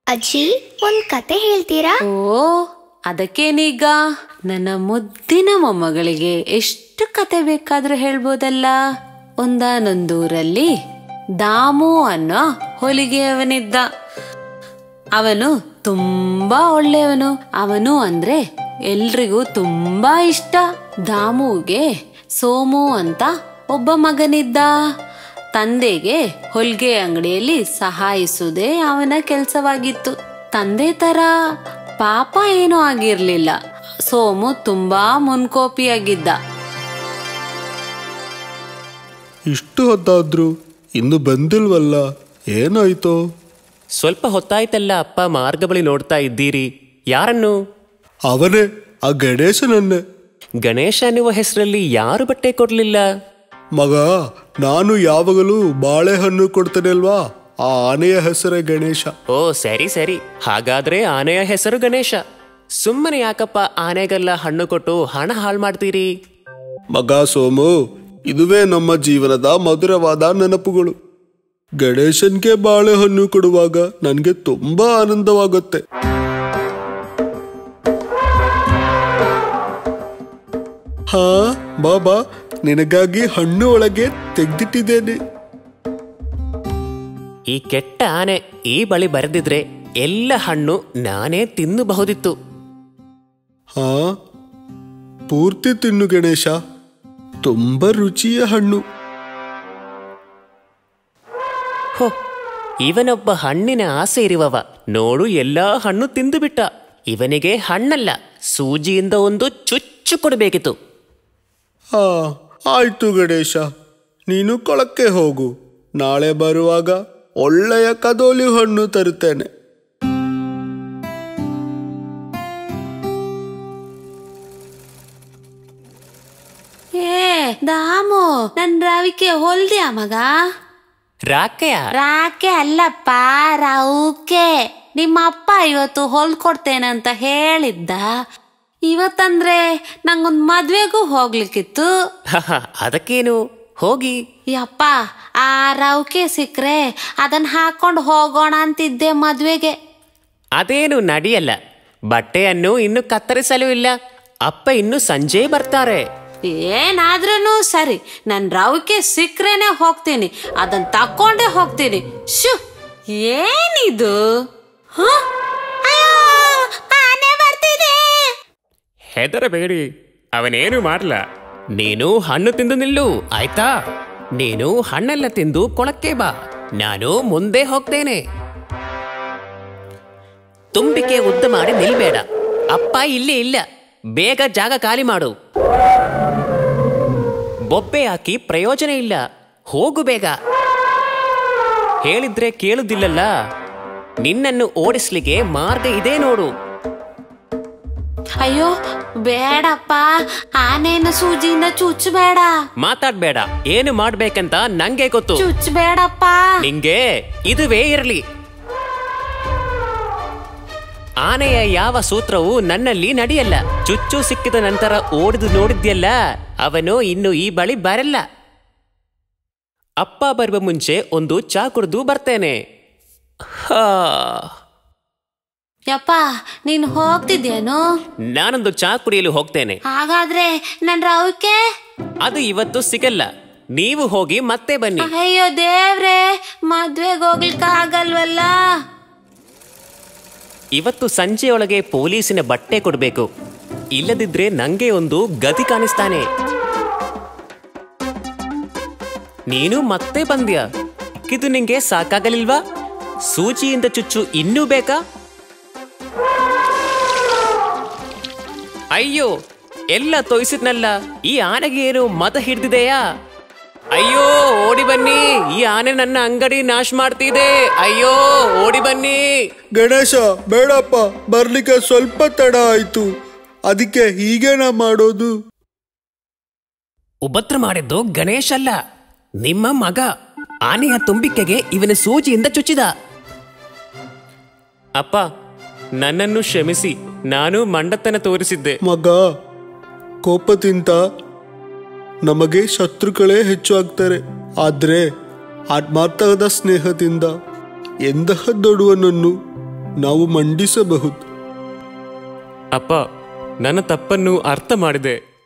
ಅಜ್ಜಿ ಒಂದ್ ಕತೆ ಹೇಳ್ತೀರಾ ಓ ಅದಕ್ಕೇನೀಗ ನನ್ನ ಮುದ್ದಿನ ಮೊಮ್ಮಗಳಿಗೆ ಎಷ್ಟು ಕತೆ ಬೇಕಾದ್ರೂ ಹೇಳ್ಬೋದಲ್ಲ ಒಂದಾನೊಂದೂರಲ್ಲಿ ದಾಮು ಅನ್ನೋ ಹೊಲಿಗೆಯವನಿದ್ದ ಅವನು ತುಂಬಾ ಒಳ್ಳೆಯವನು ಅವನು ಅಂದ್ರೆ ಎಲ್ರಿಗೂ ತುಂಬಾ ಇಷ್ಟ ದಾಮುಗೆ ಸೋಮು ಅಂತ ಒಬ್ಬ ಮಗನಿದ್ದ ತಂದೆಗೆ ಹೊಲಿಗೆ ಅಂಗಡಿಯಲ್ಲಿ ಸಹಾಯಿಸುವುದೇ ಅವನ ಕೆಲಸವಾಗಿತ್ತು ತಂದೆ ತರ ಪಾಪ ಏನೂ ಆಗಿರ್ಲಿಲ್ಲ ಸೋಮು ತುಂಬಾ ಮುನ್ಕೋಪಿಯಾಗಿದ್ದ ಇಷ್ಟು ಹೊತ್ತಾದ್ರು ಇನ್ನು ಬಂದಿಲ್ವಲ್ಲ ಏನಾಯ್ತೋ ಸ್ವಲ್ಪ ಹೊತ್ತಾಯ್ತಲ್ಲ ಅಪ್ಪ ಮಾರ್ಗ ಬಳಿ ನೋಡ್ತಾ ಇದ್ದೀರಿ ಯಾರನ್ನು ಅವನೇ ಆ ಗಣೇಶನನ್ನೇ ಗಣೇಶ ಅನ್ನುವ ಹೆಸರಲ್ಲಿ ಯಾರು ಬಟ್ಟೆ ಕೊಡ್ಲಿಲ್ಲ ಮಗ ನಾನು ಯಾವಾಗಲೂ ಬಾಳೆಹಣ್ಣು ಕೊಡ್ತೇನೆ ಅಲ್ವಾ ಆ ಆನೆಯ ಹೆಸರೇ ಗಣೇಶ ಓ ಸರಿ ಸರಿ ಹಾಗಾದ್ರೆ ಆನೆಯ ಹೆಸರು ಗಣೇಶ ಸುಮ್ಮನೆ ಯಾಕಪ್ಪ ಆನೆಗೆಲ್ಲ ಹಣ್ಣು ಕೊಟ್ಟು ಹಣ ಹಾಳು ಮಾಡ್ತೀರಿ ಮಗ ಸೋಮು ಇದುವೇ ನಮ್ಮ ಜೀವನದ ಮಧುರವಾದ ನೆನಪುಗಳು ಗಣೇಶನ್ಗೆ ಬಾಳೆಹಣ್ಣು ಕೊಡುವಾಗ ನನಗೆ ತುಂಬಾ ಆನಂದವಾಗುತ್ತೆ ಹಾ ಬಾಬಾ ನಿನಗಾಗಿ ಹಣ್ಣು ಒಳಗೆ ತೆಗ್ದಿಟ್ಟಿದ್ದೇನೆ ಈ ಕೆಟ್ಟ ಆನೆ ಈ ಬಳಿ ಬರೆದಿದ್ರೆ ಎಲ್ಲ ಹಣ್ಣು ನಾನೇ ತಿನ್ನಬಹುದಿತ್ತು ಹಾ ಪೂರ್ತಿ ತಿನ್ನು ಗಣೇಶ ತುಂಬಾ ರುಚಿಯ ಹಣ್ಣು ಹೋ ಇವನೊಬ್ಬ ಹಣ್ಣಿನ ಆಸೆ ಇರುವವ ನೋಡು ಎಲ್ಲಾ ಹಣ್ಣು ತಿಂದು ಬಿಟ್ಟ ಇವನಿಗೆ ಹಣ್ಣಲ್ಲ ಸೂಜಿಯಿಂದ ಒಂದು ಚುಚ್ಚು ಕೊಡಬೇಕಿತ್ತು ಹಾ ಆಯ್ತು ಗಣೇಶ ನೀನು ಕೊಳಕ್ಕೆ ಹೋಗು ನಾಳೆ ಬರುವಾಗ ಒಳ್ಳೆಯ ಕದೋಲಿ ಹಣ್ಣು ತರುತ್ತೇನೆ ಏ ದಾಮು ನನ್ ರವಿಕೆ ಹೊಲ್ದ್ಯಾ ಮಗ ರಾಕೆಯ ರಾಕೆ ಅಲ್ಲಪ್ಪ ರೌಕೆ ನಿಮ್ಮ ಅಪ್ಪ ಇವತ್ತು ಹೊಲ್ಕೊಡ್ತೇನೆ ಅಂತ ಹೇಳಿದ್ದ ಇವತ್ತಂದ್ರೆ ನಂಗೊಂದ್ ಮದ್ವೆಗೂ ಹೋಗ್ಲಿಕ್ಕಿತ್ತು ಅದಕ್ಕೇನು ಹೋಗಿ ಯಪ್ಪ ಆ ರೌಕೆ ಸಿಕ್ರೆ ಅದನ್ನ ಹಾಕೊಂಡು ಹೋಗೋಣ ಅಂತಿದ್ದೆ ಮದ್ವೆಗೆ ಅದೇನು ನಡೆಯಲ್ಲ ಬಟ್ಟೆಯನ್ನು ಇನ್ನು ಕತ್ತರಿಸಲು ಇಲ್ಲ ಅಪ್ಪ ಇನ್ನು ಸಂಜೆ ಬರ್ತಾರೆ ಏನಾದ್ರೂ ಸರಿ ನನ್ ರವಿಕೆ ಸಿಕ್ರೇನೆ ಹೋಗ್ತೀನಿ ಅದನ್ನ ತಕೊಂಡೇ ಹೋಗ್ತೀನಿ ಶು ಏನಿದು ಹ? ಅಯ್ಯೋ, ಆನೆ ಬರ್ತಿದೆ ಹೆದರಬೇಡಿ ಅವನೇನು ಮಾಡಲ ನೀನು ಹಣ್ಣು ತಿಂದು ನಿಲ್ಲು ಆಯ್ತಾ ನೀನು ಹಣ್ಣೆಲ್ಲ ತಿಂದು ಕೊಳಕ್ಕೆ ಬಾ ನಾನು ಮುಂದೆ ಹೋಗ್ತೇನೆ ತುಂಬಿಕೆ ಉದ್ದ ಮಾಡಿ ನಿಲ್ಬೇಡ ಅಪ್ಪ ಇಲ್ಲಿ ಇಲ್ಲ ಬೇಗ ಜಾಗ ಖಾಲಿ ಮಾಡು ಬೊಬ್ಬೆ ಹಾಕಿ ಪ್ರಯೋಜನ ಇಲ್ಲ ಹೋಗು ಬೇಗ ಹೇಳಿದ್ರೆ ಕೇಳುದಿಲ್ಲಲ್ಲ ನಿನ್ನನ್ನು ಓಡಿಸ್ಲಿಕ್ಕೆ ಮಾರ್ಗ ಇದೆ ನೋಡು ಅಯ್ಯೋ ಬೇಡಪ್ಪ ಆನೆನ ಸೂಜಿಯಿಂದ ಚುಚ್ಚಬೇಡ ಮಾತಾಡ್ಬೇಡ ಏನು ಮಾಡ್ಬೇಕಂತ ನಂಗೆ ಗೊತ್ತು ಚುಚ್ಚಬೇಡಪ್ಪ ನಿಂಗೆ ಇದುವೇ ಇರಲಿ ಆನೆಯ ಯಾವ ಸೂತ್ರವೂ ನನ್ನಲ್ಲಿ ನಡೆಯಲ್ಲ ಚುಚ್ಚು ಸಿಕ್ಕಿದ ನಂತರ ಓಡಿದು ನೋಡಿದ್ಯಲ್ಲ ಅವನು ಇನ್ನು ಈ ಬಳಿ ಬರಲ್ಲ ಅಪ್ಪ ಬರುವ ಮುಂಚೆ ಒಂದು ಚಾ ಕುಡಿದು ಬರ್ತೇನೆ ಹಾ ಯಪ್ಪ ನೀನ್ ಹೋಗ್ತಿದ್ಯೇನು ನಾನೊಂದು ಚಾ ಕುಡಿಯಲು ಹೋಗ್ತೇನೆ ಹಾಗಾದ್ರೆ ನನ್ ರವಿಕೆ ಅದು ಇವತ್ತು ಸಿಗಲ್ಲ ನೀವು ಹೋಗಿ ಮತ್ತೆ ಬನ್ನಿ ಅಯ್ಯೋ ದೇವ್ರೆ ಮದ್ವೆಗೆ ಹೋಗ್ಲಿಕ್ಕೆ ಆಗಲ್ವಲ್ಲ ಇವತ್ತು ಸಂಜೆಯೊಳಗೆ ಪೊಲೀಸಿನ ಬಟ್ಟೆ ಕೊಡಬೇಕು ಇಲ್ಲದಿದ್ರೆ ನಂಗೆ ಒಂದು ಗತಿ ಕಾಣಿಸ್ತಾನೆ ನೀನು ಮತ್ತೆ ಬಂದ್ಯ ಇದು ನಿಂಗೆ ಸಾಕಾಗಲಿಲ್ವಾ ಸೂಜಿಯಿಂದ ಚುಚ್ಚು ಇನ್ನೂ ಬೇಕಾ ಅಯ್ಯೋ ಎಲ್ಲ ತೋಯಿಸಿದ್ನಲ್ಲ ಈ ಆನೆಗೆ ಏನು ಮತ ಹಿಡ್ದಿದೆಯಾ ಅಯ್ಯೋ ಓಡಿ ಬನ್ನಿ ಈ ಆನೆ ನನ್ನ ಅಂಗಡಿ ನಾಶ ಮಾಡ್ತಿದೆ ಅಯ್ಯೋ ಓಡಿ ಬನ್ನಿ ಗಣೇಶ ಬೇಡಪ್ಪ ಬರ್ಲಿಕ್ಕೆ ಸ್ವಲ್ಪ ತಡ ಆಯ್ತು ಅದಕ್ಕೆ ಹೀಗೇನ ಮಾಡೋದು ಉಪದ್ರ ಮಾಡಿದ್ದು ಗಣೇಶ್ ಅಲ್ಲ ನಿಮ್ಮ ಮಗ ಆನೆಯ ತುಂಬಿಕೆಗೆ ಇವನ ಸೂಜಿಯಿಂದ ಚುಚ್ಚಿದ ಅಪ್ಪ ನನ್ನನ್ನು ಕ್ಷಮಿಸಿ ನಾನು ಮಂಡತನ ತೋರಿಸಿದ್ದೆ ಮಗ ಕೋಪದಿಂದ ನಮಗೆ ಶತ್ರುಗಳೇ ಹೆಚ್ಚು ಆಗ್ತಾರೆ ಆದ್ರೆ ಆತ್ಮಾರ್ಥದ ಸ್ನೇಹದಿಂದ ಎಂತಹ ದೊಡುವನನ್ನು ನಾವು ಮಂಡಿಸಬಹುದು ಅಪ್ಪ ನನ್ನ ತಪ್ಪನ್ನು ಅರ್ಥ ಮಾಡಿದೆ